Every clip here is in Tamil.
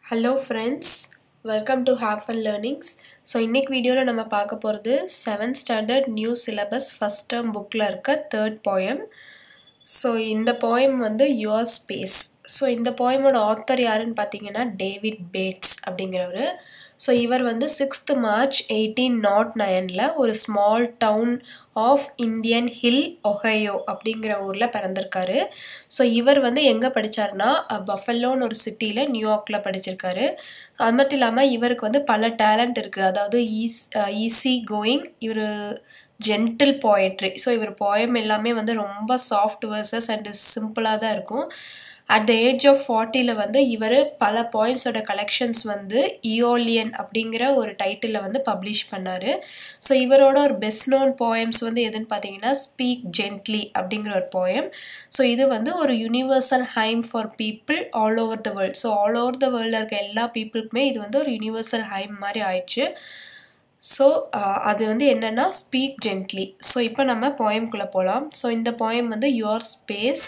Hello friends welcome to half and learnings so இன்னைக்கு வீடியோவில் நம்ம பார்க்க போகிறது seventh standard new syllabus first term புக்கில் இருக்க தேர்ட் போயம் ஸோ இந்த போயம் வந்து யுவர் ஸ்பேஸ் ஸோ இந்த போயமோட ஆத்தர் யாருன்னு பார்த்தீங்கன்னா டேவிட் பேட்ஸ் அப்படிங்கிறவர் ஸோ இவர் வந்து சிக்ஸ்த் மார்ச் எயிட்டீன் நாட் நைனில் ஒரு small town of Indian hill Ohio அப்படிங்கிற ஊரில் பிறந்திருக்காரு ஸோ இவர் வந்து எங்கே படித்தாருன்னா பஃபல்லோன்னு ஒரு சிட்டியில் நியூயார்க்கில் படிச்சிருக்காரு ஸோ அது மட்டும் இல்லாமல் இவருக்கு வந்து பல டேலண்ட் இருக்குது அதாவது ஈஸ் ஈஸி கோயிங் இவர் ஜென்டில் போயட்ரி ஸோ இவர் போயம் எல்லாமே வந்து ரொம்ப சாஃப்ட் வேர்சஸ் அண்ட் சிம்பிளாக தான் இருக்கும் அட் த ஏஜ் ஆஃப் ஃபார்ட்டியில் வந்து இவர் பல போயம்ஸோட கலெக்ஷன்ஸ் வந்து இயோலியன் அப்படிங்கிற ஒரு டைட்டிலில் வந்து பப்ளிஷ் பண்ணார் ஸோ இவரோட ஒரு பெஸ்ட் நோன் போயம்ஸ் வந்து எதுன்னு பார்த்தீங்கன்னா ஸ்பீக் ஜென்ட்லி அப்படிங்கிற ஒரு போயம் ஸோ இது வந்து ஒரு universal hymn for people all over the world so all over the வேர்ல்டில் இருக்க எல்லா பீப்புளுக்குமே இது வந்து ஒரு யூனிவர்சல் ஹைம் மாதிரி ஆயிடுச்சு ஸோ அது வந்து என்னென்னா ஸ்பீக் ஜென்ட்லி ஸோ இப்போ நம்ம போயம்குள்ளே போகலாம் ஸோ இந்த போயம் வந்து யுவர் ஸ்பேஸ்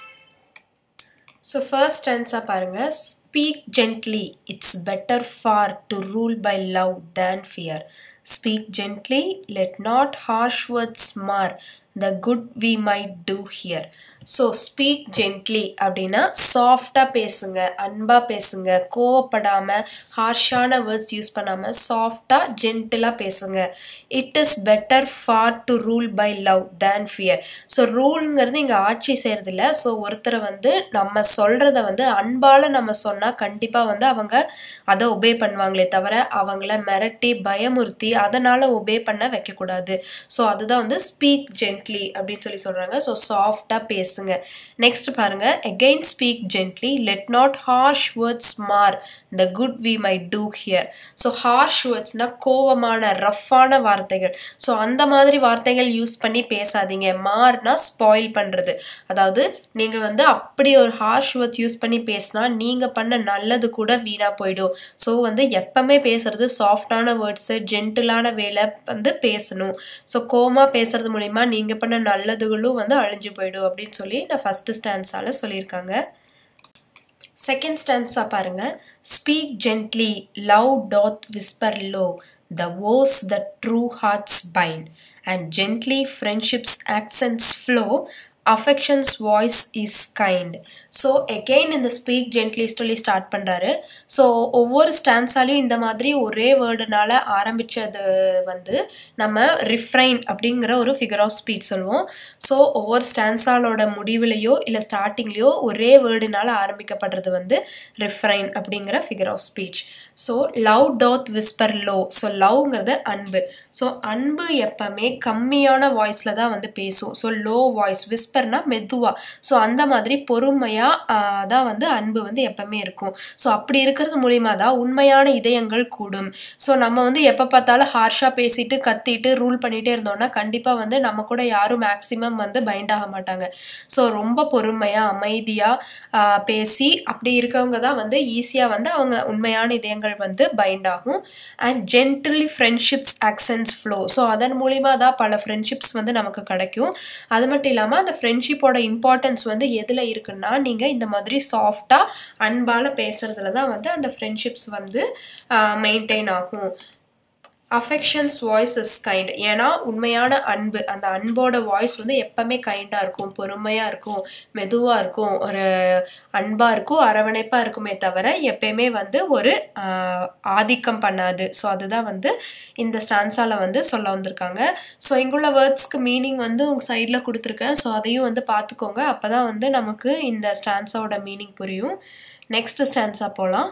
ஸோ ஃபர்ஸ்ட் ஸ்டான்ஸாக பாருங்கள் speak gently it's better far to rule by love than fear speak gently let not harsh words mar the good we might do here so speak gently அப்படின்னா சாஃப்டாக பேசுங்க அன்பாக பேசுங்க கோவப்படாமல் ஹார்ஷான வேர்ட்ஸ் யூஸ் பண்ணாமல் சாஃப்டாக ஜென்டிலாக பேசுங்க it is better far to rule by love than fear so ரூல்ங்கிறது இங்கே ஆட்சி செய்கிறதில்ல ஸோ ஒருத்தரை வந்து நம்ம சொல்கிறத வந்து அன்பால் நம்ம சொன்னால் கண்டிப்பாக வந்து அவங்க அதை ஒபே பண்ணுவாங்களே தவிர அவங்கள மிரட்டி பயமுறுத்தி அதனால் ஒபே பண்ண வைக்கக்கூடாது ஸோ அதுதான் வந்து ஸ்பீக் ஜென்ட்லி அப்படின்னு சொல்லி சொல்கிறாங்க ஸோ சாஃப்டாக பேசுங்க நெக்ஸ்ட் பாருங்க again speak gently let not harsh words mar the good we may do here so harsh வேர்ட்ஸ்னால் கோவமான ரஃப்பான வார்த்தைகள் ஸோ அந்த மாதிரி வார்த்தைகள் யூஸ் பண்ணி பேசாதீங்க மார்னா ஸ்பாயில் பண்ணுறது அதாவது நீங்கள் வந்து அப்படி ஒரு ஹார்ஷ் வேர்ட்ஸ் யூஸ் பண்ணி பேசினா நீங்கள் பண்ண நல்லது கூட வீணாக போயிடும் ஸோ வந்து எப்பவுமே பேசுறது சாஃப்டான வேர்ட்ஸு ஜென்டிலான வேலை வந்து பேசணும் ஸோ கோமா பேசுறது மூலிமா நீங்கள் பண்ண நல்லதுகளும் வந்து அழிஞ்சு போயிடும் அப்படின்னு சொல்லி இந்த ஃபஸ்ட்டு ஸ்டான்ஸால் சொல்லியிருக்காங்க செகண்ட் ஸ்டான்ஸாக பாருங்க speak gently love doth whisper low the woes the true hearts bind and gently friendship's accents flow affection's voice is kind so again இந்த ஸ்பீக் ஜென்ட்லி சொல்லி ஸ்டார்ட் பண்ணுறாரு ஸோ ஒவ்வொரு ஸ்டான்ஸாலையும் இந்த மாதிரி ஒரே வேர்டுனால ஆரம்பித்தது வந்து நம்ம ரிஃப்ரைன் அப்படிங்கிற ஒரு ஃபிகர் ஆஃப் ஸ்பீச் சொல்லுவோம் ஸோ ஒவ்வொரு ஸ்டான்ஸாலோட முடிவுலையோ இல்லை ஸ்டார்டிங்லேயோ ஒரே வேர்டுனால ஆரம்பிக்கப்படுறது வந்து ரிஃப்ரைன் அப்படிங்கிற figure of speech so love doth whisper low so லவ்ங்கிறது அன்பு ஸோ அன்பு எப்பவுமே கம்மியான வாய்ஸில் தான் வந்து பேசும் ஸோ லோ வாய்ஸ் விஸ்பர்னா மெதுவாக ஸோ அந்த மாதிரி பொறுமையாக தான் வந்து அன்பு வந்து எப்பவுமே இருக்கும் ஸோ அப்படி இருக்கிறது மூலிமா தான் உண்மையான இதயங்கள் கூடும் ஸோ நம்ம வந்து எப்போ பார்த்தாலும் ஹார்ஷாக பேசிட்டு கத்திட்டு ரூல் பண்ணிகிட்டே இருந்தோம்னா கண்டிப்பாக வந்து நம்ம கூட யாரும் மேக்ஸிமம் வந்து பைண்ட் ஆக மாட்டாங்க ஸோ ரொம்ப பொறுமையாக அமைதியாக பேசி அப்படி இருக்கவங்க தான் வந்து ஈஸியாக வந்து அவங்க உண்மையான இதயங்கள் வந்து பைண்ட் ஆகும் and gently friendships accents flow so அதன் மூலிமா தான் பல ஃப்ரெண்ட்ஷிப்ஸ் வந்து நமக்கு கிடைக்கும் அது மட்டும் இல்லாமல் அந்த ஃப்ரெண்ட்ஷிப்போட இம்பார்ட்டன்ஸ் வந்து எதில் இருக்குன்னா நீங்கள் இந்த மாதிரி சாஃப்டாக அன்பால் பேசுகிறதுல தான் வந்து அந்த ஃப்ரெண்ட்ஷிப்ஸ் வந்து மெயின்டைன் ஆகும் அஃபெக்ஷன்ஸ் வாய்ஸ் இஸ் கைண்ட் ஏன்னா உண்மையான அன்பு அந்த அன்போட வாய்ஸ் வந்து எப்பவுமே கைண்டாக இருக்கும் பொறுமையாக இருக்கும் மெதுவாக இருக்கும் ஒரு அன்பாக இருக்கும் அரவணைப்பாக இருக்குமே தவிர எப்பயுமே வந்து ஒரு ஆதிக்கம் பண்ணாது ஸோ அதுதான் வந்து இந்த ஸ்டான்ஸால் வந்து சொல்ல வந்திருக்காங்க ஸோ இங்குள்ள வேர்ட்ஸ்க்கு மீனிங் வந்து உங்கள் சைடில் கொடுத்துருக்கேன் ஸோ அதையும் வந்து பார்த்துக்கோங்க அப்போ தான் வந்து நமக்கு இந்த ஸ்டான்ஸாவோட மீனிங் புரியும் நெக்ஸ்ட் ஸ்டான்ஸாக போகலாம்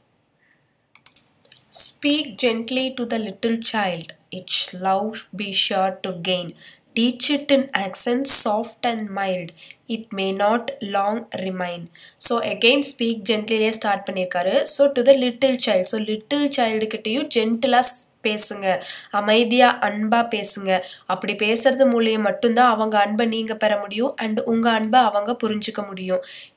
Speak gently to the little child, its love be sure to gain. Teach it in accents soft and mild, it may not long remain. So again ஸ்பீக் ஜென்ட்லிலே ஸ்டார்ட் பண்ணியிருக்காரு so to the little child so little சைல்டுக்கிட்டேயும் ஜென்டிலாக பேசுங்க அமைதியாக அன்பாக பேசுங்க அப்படி பேசுறது மூலியம் மட்டும்தான் அவங்க அன்பை நீங்கள் பெற முடியும் அண்ட் உங்கள் அன்பை அவங்க புரிஞ்சுக்க முடியும்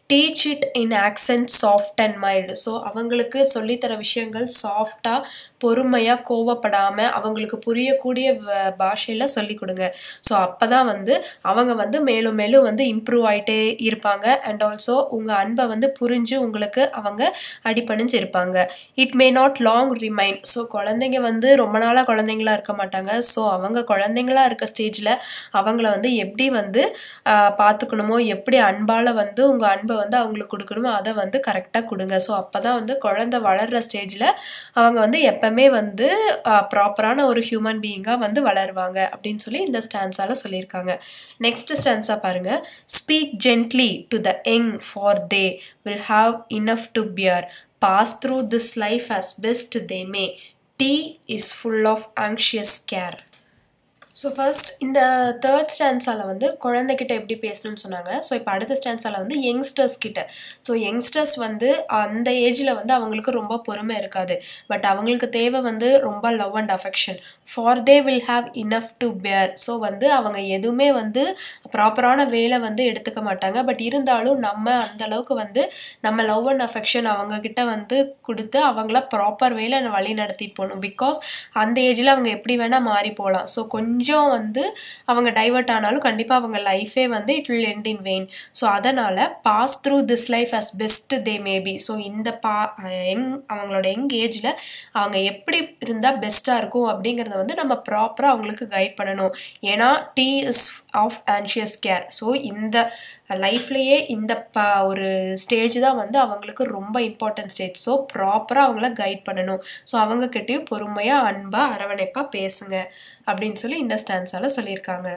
teach it in accents soft and mild so அவங்களுக்கு சொல்லித்தர விஷயங்கள் சாஃப்டாக பொறுமையாக கோவப்படாமல் அவங்களுக்கு புரியக்கூடிய வ- பாஷையில் சொல்லி கொடுங்க ஸோ அப்போ தான் வந்து அவங்க வந்து மேலும் மேலும் வந்து இம்ப்ரூவ் ஆகிட்டே இருப்பாங்க அண்ட் ஆல்சோ உங்கள் அன்பை வந்து புரிஞ்சு உங்களுக்கு அவங்க அடிபணிஞ்சு இருப்பாங்க it may not long remind so குழந்தைங்க வந்து ரொம்ப நாளாக குழந்தைங்களா இருக்க மாட்டாங்க ஸோ அவங்க குழந்தைங்களா இருக்க ஸ்டேஜில் அவங்கள வந்து எப்படி வந்து ஆஹ், பார்த்துக்கணுமோ எப்படி அன்பால் வந்து உங்கள் அன்பை வந்து அவங்களுக்கு கொடுக்கணுமோ அதை வந்து கரெக்டாக கொடுங்க ஸோ அப்போ தான் வந்து குழந்தை வளர்கிற ஸ்டேஜில் அவங்க வந்து எப்பவுமே வந்து ப்ராப்பரான ஒரு ஹியூமன் பீயிங்காக வந்து வளருவாங்க அப்படின்னு சொல்லி இந்த ஸ்டான்ஸால சொல்லியிருக்காங்க நெக்ஸ்ட் ஸ்டான்ஸாக பாருங்க speak gently to the young for they will have enough to peer pass through this life as best they May tea is full of anxious care so first இந்த தேர்ட் ஸ்டான்ஸால் வந்து குழந்தைகிட்ட எப்படி பேசணும்னு சொன்னாங்க ஸோ இப்போ அடுத்த ஸ்டான்ஸால் வந்து யங்ஸ்டர்ஸ் கிட்ட ஸோ யங்ஸ்டர்ஸ் வந்து அந்த ஏஜில் வந்து அவங்களுக்கு ரொம்ப பொறுமை இருக்காது பட் அவங்களுக்கு தேவை வந்து ரொம்ப love and affection for they will have enough to bear so வந்து அவங்க எதுவுமே வந்து ப்ராப்பரான வேலை வந்து எடுத்துக்க மாட்டாங்க பட் இருந்தாலும் நம்ம அந்த அளவுக்கு வந்து நம்ம லவ் அண்ட் அஃபெக்ஷன் அவங்க கிட்ட வந்து கொடுத்து அவங்கள ப்ராப்பர் வேலை வழி நடத்தி போகணும் பிகாஸ் அந்த ஏஜில் அவங்க எப்படி வேணால் மாறி போகலாம் ஸோ கொஞ்சம் வந்து அவங்க டைவர்ட் ஆனாலும் கண்டிப்பாக அவங்க லைஃபே வந்து it will end in vain so அதனால் pass through this life as best they maybe so இந்த பா யங் அவங்களோட யங் ஏஜில் அவங்க எப்படி இருந்தால் பெஸ்ட்டாக இருக்கும் அப்படிங்கிறத வந்து நம்ம ப்ராப்பராக அவங்களுக்கு கைட் பண்ணணும் ஏன்னா tea is of anxious care so இந்த லைஃப்லேயே இந்த ப ஒரு ஸ்டேஜ் தான் வந்து அவங்களுக்கு ரொம்ப இம்பார்ட்டன்ட் ஸ்டேஜ் ஸோ ப்ராப்பராக அவங்கள கைட் பண்ணணும் ஸோ அவங்கக்கிட்டேயும் பொறுமையாக அன்பாக அரவணைப்பாக பேசுங்க அப்படின்னு சொல்லி இந்த ஸ்டான்ஸால் சொல்லியிருக்காங்க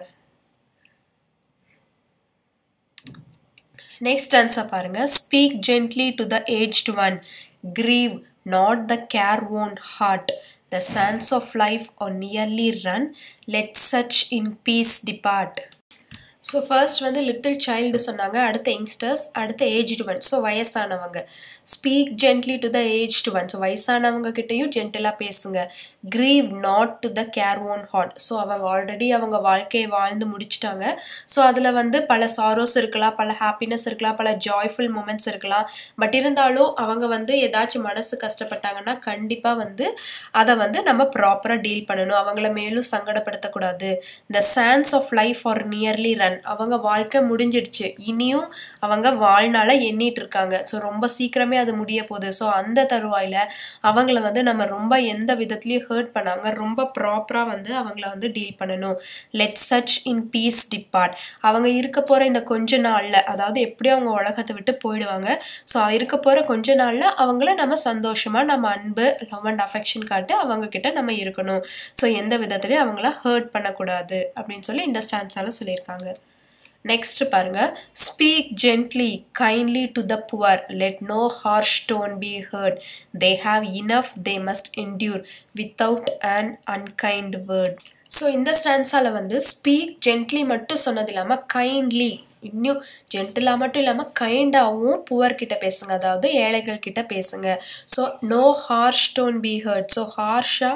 நெக்ஸ்ட் ஆன்சர் பாருங்க speak gently to the aged one grieve not the care own heart the sands of life are nearly run let such in peace depart so first வந்து லிட்டில் சைல்டு சொன்னாங்க அடுத்த யங்ஸ்டர்ஸ் அடுத்த ஏஜ்டு ஒன் ஸோ வயசானவங்க speak gently to the aged one so வயசானவங்க கிட்டேயும் ஜென்டிலாக பேசுங்க grieve not to the care own heart so அவங்க ஆல்ரெடி அவங்க வாழ்க்கையை வாழ்ந்து முடிச்சிட்டாங்க ஸோ அதில் வந்து பல சாரோஸ் இருக்கலாம் பல ஹாப்பினஸ் இருக்கலாம் பல ஜாய்ஃபுல் மூமெண்ட்ஸ் இருக்கலாம் பட் இருந்தாலும் அவங்க வந்து ஏதாச்சும் மனசு கஷ்டப்பட்டாங்கன்னா கண்டிப்பாக வந்து அதை வந்து நம்ம ப்ராப்பராக டீல் பண்ணணும் அவங்கள மேலும் சங்கடப்படுத்தக்கூடாது the chance of life are nearly run அவங்க வாழ்க்கை முடிஞ்சிடுச்சு இனியும் அவங்க வாழ்நாள எண்ணிட்டு இருக்காங்க ஸோ ரொம்ப சீக்கிரமே அது முடிய போகுது ஸோ அந்த தருவாயில் அவங்கள வந்து நம்ம ரொம்ப எந்த விதத்துலையும் ஹர்ட் பண்ணாங்க ரொம்ப ப்ராப்பராக வந்து அவங்கள வந்து டீல் பண்ணணும் let such in peace depart அவங்க இருக்க போகிற இந்த கொஞ்ச நாளில் அதாவது எப்படியும் அவங்க உலகத்தை விட்டு போயிடுவாங்க ஸோ இருக்க போகிற கொஞ்ச நாளில் அவங்கள நம்ம சந்தோஷமாக நம்ம அன்பு லவ் அண்ட் அஃபெக்ஷன் காட்டு அவங்க கிட்ட நம்ம இருக்கணும் ஸோ எந்த விதத்துலையும் அவங்கள ஹர்ட் பண்ணக்கூடாது அப்படின்னு சொல்லி இந்த ஸ்டான்ஸால சொல்லியிருக்காங்க நெக்ஸ்ட் பாருங்க speak gently kindly to the poor let no harsh tone be hurt they have enough they must endure without an unkind word so இந்த ஸ்டான்ஸால் வந்து ஸ்பீக் ஜென்ட்லி மட்டும் சொன்னது இல்லாமல் கைண்ட்லி இன்னும் ஜென்டிலாக மட்டும் இல்லாமல் கைண்டாகவும் புவர் கிட்ட பேசுங்க அதாவது ஏழைகள் கிட்ட பேசுங்க so no harsh tone be hurt so ஹார்ஷாக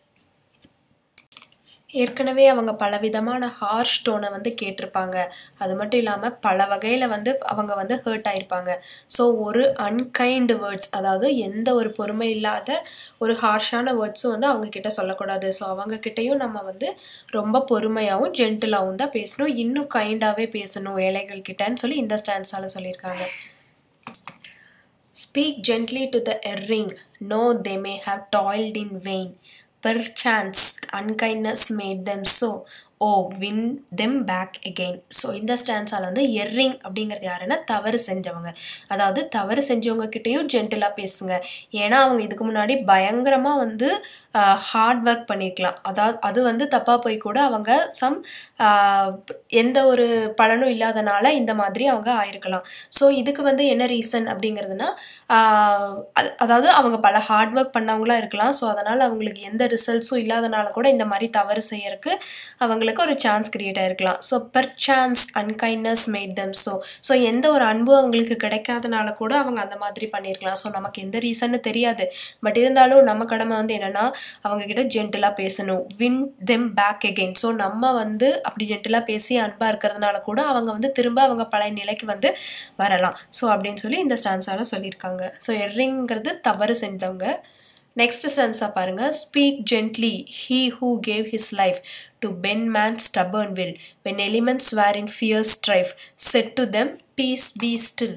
ஏற்கனவே அவங்க பலவிதமான ஹார்ஷ் டோனை வந்து கேட்டிருப்பாங்க அது மட்டும் இல்லாமல் பல வகையில் வந்து அவங்க வந்து ஹர்ட் ஆயிருப்பாங்க ஸோ ஒரு அன்கைண்ட் வேர்ட்ஸ் அதாவது எந்த ஒரு பொறுமை இல்லாத ஒரு ஹார்ஷான வேர்ட்ஸும் வந்து அவங்க கிட்ட சொல்லக்கூடாது ஸோ அவங்க கிட்டேயும் நம்ம வந்து ரொம்ப பொறுமையாகவும் ஜென்டிலாகவும் தான் பேசணும் இன்னும் கைண்டாகவே பேசணும் ஏழைகள் கிட்டன்னு சொல்லி இந்த ஸ்டான்ஸால் சொல்லியிருக்காங்க Speak gently to the erring, know they may have toiled in vain. Perchance unkindness made them so. Oh win them back again so இந்த ஸ்டான்ஸால் வந்து எர்ரிங் அப்படிங்கிறது யாருன்னா தவறு செஞ்சவங்க அதாவது தவறு செஞ்சவங்க கிட்டேயும் ஜென்டிலாக பேசுங்க ஏன்னா அவங்க இதுக்கு முன்னாடி பயங்கரமாக வந்து ஹார்ட் ஒர்க் பண்ணியிருக்கலாம் அதாவது அது வந்து தப்பாக போய் கூட அவங்க சம் எந்த ஒரு பலனும் இல்லாதனால இந்த மாதிரி அவங்க ஆயிருக்கலாம் ஸோ இதுக்கு வந்து என்ன ரீசன் அப்படிங்கிறதுனா ஆஹ் அது- அதாவது அவங்க பல ஹார்ட் ஒர்க் பண்ணவங்களா இருக்கலாம் ஸோ அதனால் அவங்களுக்கு எந்த ரிசல்ட்ஸும் இல்லாதனால கூட இந்த மாதிரி தவறு செய்யறதுக்கு அவங்களுக்கு அவங்களுக்கு ஒரு சான்ஸ் கிரியேட் ஆயிருக்கலாம் so perchance unkindness made them so so எந்த ஒரு அன்பும் அவங்களுக்கு கிடைக்காதனால கூட அவங்க அந்த மாதிரி பண்ணியிருக்கலாம் ஸோ நமக்கு எந்த ரீசன்னு தெரியாது பட் இருந்தாலும் நம்ம கடமை வந்து என்னென்னா அவங்கக்கிட்ட ஜென்டிலாக பேசணும் win them back again so நம்ம வந்து அப்படி ஜென்டிலாக பேசி அன்பாக இருக்கிறதுனால கூட அவங்க வந்து திரும்ப அவங்க பழைய நிலைக்கு வந்து வரலாம் ஸோ அப்படின்னு சொல்லி இந்த ஸ்டான்ஸால் சொல்லியிருக்காங்க ஸோ எர்ரிங்கிறது தவறு செஞ்சவங்க நெக்ஸ்ட் ஸ்டான்ஸாக பாருங்கள் speak gently he who gave his life to bend man stubborn will when elements were in fear strife said to them peace be still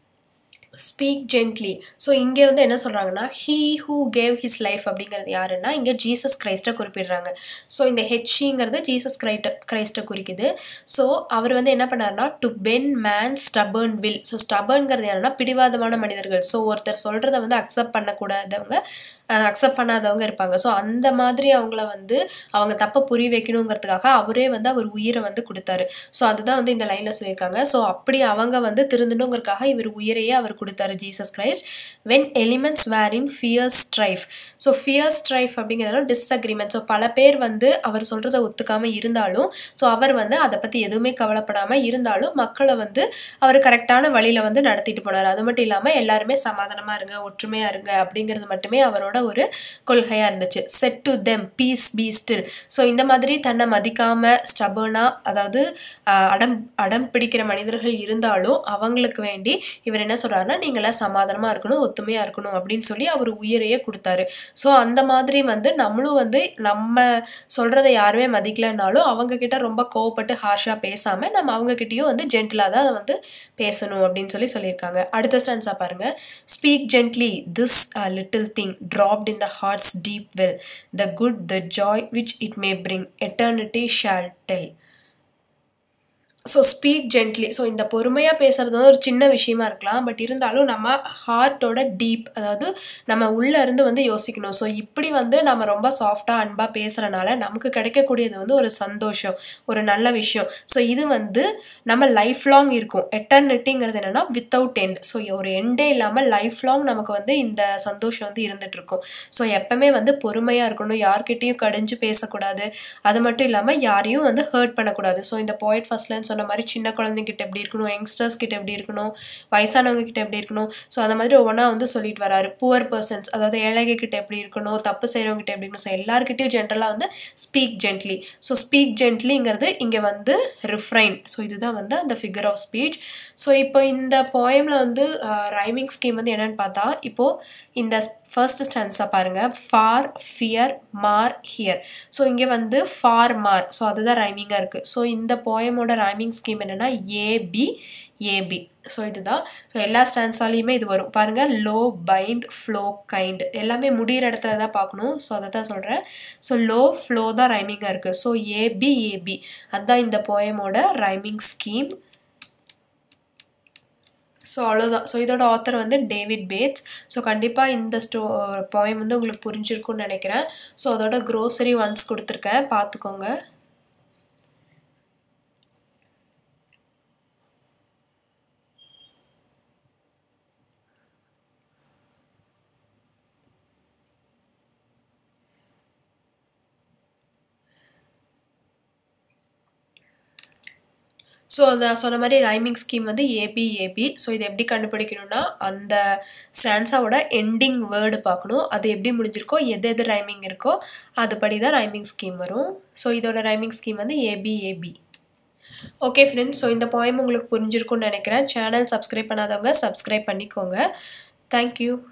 speak gently so இங்கே வந்து என்ன சொல்கிறாங்கன்னா he who gave his life அப்படிங்கிறது யாருன்னா இங்கே ஜீசஸ் கிரைஸ்ட்டை குறிப்பிடுறாங்க ஸோ இந்த ஹெச்இங்கிறது ஜீசஸ் கிரைட்ட கிரைஸ்ட்டை குறிக்குது ஸோ அவர் வந்து என்ன பண்ணார்னா to bend man stubborn will so ஸ்டபர்ன்கிறது யாருன்னா பிடிவாதமான மனிதர்கள் ஸோ ஒருத்தர் சொல்கிறத வந்து அக்செப்ட் பண்ணக்கூடாதவங்க அக்செப்ட் பண்ணாதவங்க இருப்பாங்க ஸோ அந்த மாதிரி அவங்கள வந்து அவங்க தப்பை புரிய வைக்கணுங்கிறதுக்காக அவரே வந்து அவர் உயிரை வந்து கொடுத்தாரு ஸோ அதுதான் வந்து இந்த லைனில் சொல்லியிருக்காங்க ஸோ அப்படி அவங்க வந்து திருந்தணுங்கிறதுக்காக இவர் உயிரையே அவர் கொடுத்தாரு Jesus Christ when elements were in fear strife so fear strife அப்படிங்கிறதுனால டிஸ்அக்ரிமெண்ட் ஸோ பல பேர் வந்து அவர் சொல்கிறத ஒத்துக்காமல் இருந்தாலும் ஸோ அவர் வந்து அதை பற்றி எதுவுமே கவலைப்படாமல் இருந்தாலும் மக்களை வந்து அவர் கரெக்டான வழியில் வந்து நடத்திட்டு போனார் அது மட்டும் இல்லாமல் எல்லாருமே சமாதானமாக இருங்க ஒற்றுமையாக இருங்க அப்படிங்கிறது மட்டுமே அவரோட ஒரு கொள்கையாக இருந்துச்சு said to them peace be still so இந்த மாதிரி தன்னை மதிக்காமல் ஸ்டபர்னாக அதாவது அடம் அடம் பிடிக்கிற மனிதர்கள் இருந்தாலும் அவங்களுக்கு வேண்டி இவர் என்ன சொல்கிறாருன்னா நீங்களாம் சமாதானமாக இருக்கணும் ஒத்துமையாக இருக்கணும் அப்படின்னு சொல்லி அவர் உயிரையே கொடுத்தாரு ஸோ அந்த மாதிரி வந்து நம்மளும் வந்து நம்ம சொல்கிறத யாருமே மதிக்கலைன்னாலும் அவங்கக்கிட்ட ரொம்ப கோவப்பட்டு ஹார்ஷாக பேசாமல் நம்ம அவங்கக்கிட்டேயும் வந்து ஜென்டிலாக தான் அதை வந்து பேசணும் அப்படின்னு சொல்லி சொல்லியிருக்காங்க அடுத்த ஸ்டான்ஸாக பாருங்கள் speak gently this little thing dropped in the heart's deep well the good the joy which it may bring eternity shall tell so speak gently so இந்த பொறுமையாக பேசுகிறது வந்து ஒரு சின்ன விஷயமா இருக்கலாம் பட் இருந்தாலும் நம்ம ஹார்ட்டோட டீப் அதாவது நம்ம உள்ளே இருந்து வந்து யோசிக்கணும் ஸோ இப்படி வந்து நம்ம ரொம்ப சாஃப்டாக அன்பாக பேசுகிறனால நமக்கு கிடைக்கக்கூடியது வந்து ஒரு சந்தோஷம் ஒரு நல்ல விஷயம் ஸோ இது வந்து நம்ம லைஃப் லாங் இருக்கும் எட்டர்னிட்டிங்கிறது என்னென்னா வித்தவுட் எண்ட் ஸோ ஒரு எண்டே இல்லாமல் லைஃப் லாங் நமக்கு வந்து இந்த சந்தோஷம் வந்து இருந்துட்டு இருக்கும் ஸோ எப்பவுமே வந்து பொறுமையாக இருக்கணும் யார்கிட்டையும் கடிஞ்சு பேசக்கூடாது அது மட்டும் இல்லாமல் யாரையும் வந்து ஹர்ட் பண்ணக்கூடாது ஸோ இந்த போய்ட் ஃபர்ஸ்ட்லன்னு சொன்ன மாதிரி சின்ன குழந்தைங்கிட்ட எப்படி இருக்கணும் யங்ஸ்டர்ஸ் கிட்ட எப்படி இருக்கணும் வயசானவங்க கிட்ட எப்படி இருக்கணும் ஸோ அந்த மாதிரி ஒவ்வொன்றா வந்து சொல்லிட்டு வராரு புவர் பர்சன்ஸ் அதாவது ஏழைங்க கிட்ட எப்படி இருக்கணும் தப்பு செய்கிறவங்க கிட்ட எப்படி இருக்கணும் ஸோ எல்லாருக்கிட்டையும் ஜென்ரலாக வந்து ஸ்பீக் ஜென்ட்லி ஸோ ஸ்பீக் ஜென்ட்லிங்கிறது இங்கே வந்து ரிஃப்ரைன் ஸோ இதுதான் வந்து அந்த ஃபிகர் ஆஃப் ஸ்பீச் ஸோ இப்போ இந்த போயமில் வந்து ரைமிங் ஸ்கீம் வந்து என்னென்னு பார்த்தா இப்போது இந்த ஃபர்ஸ்ட் ஸ்டான்ஸாக பாருங்கள் far fear mar hear so இங்கே வந்து ஃபார் மார் ஸோ அதுதான் ரைமிங்காக இருக்குது ஸோ இந்த போயமோட ரைமிங் ஸ்கீம் என்னென்னா ஏபி ஏபி ஸோ இதுதான் ஸோ எல்லா ஸ்டான்ஸாலையுமே இது வரும் பாருங்கள் லோ பைண்ட் ஃப்ளோ கைண்ட் எல்லாமே முடிகிற இடத்துல தான் பார்க்கணும் ஸோ அதை தான் சொல்கிறேன் ஸோ லோ ஃப்ளோ தான் ரைமிங்காக இருக்குது ஸோ ஏபி ஏபி அதுதான் இந்த போயமோட ரைமிங் ஸ்கீம் ஸோ அவ்வளோதான் ஸோ இதோட ஆத்தர் வந்து டேவிட் பேட்ஸ் ஸோ கண்டிப்பாக இந்த ஸ்டோ போயம் வந்து உங்களுக்கு புரிஞ்சிருக்கும்னு நினைக்கிறேன் ஸோ அதோட க்ரோசரி ஒன்ஸ் கொடுத்துருக்கேன் பார்த்துக்கோங்க ஸோ நான் சொன்ன மாதிரி ரைமிங் ஸ்கீம் வந்து ஏபி ஏபி ஸோ இது எப்படி கண்டுபிடிக்கணும்னா அந்த ஸ்டான்ஸாவோட எண்டிங் வேர்டு பார்க்கணும் அது எப்படி முடிஞ்சிருக்கோ எது எது ரைமிங் இருக்கோ அதுபடி தான் ரைமிங் ஸ்கீம் வரும் ஸோ இதோட ரைமிங் ஸ்கீம் வந்து AB AB okay friends so இந்த போயம் உங்களுக்கு புரிஞ்சிருக்கும்னு நினைக்கிறேன் சேனல் சப்ஸ்கிரைப் பண்ணாதவங்க சப்ஸ்கிரைப் பண்ணிக்கோங்க தேங்க்யூ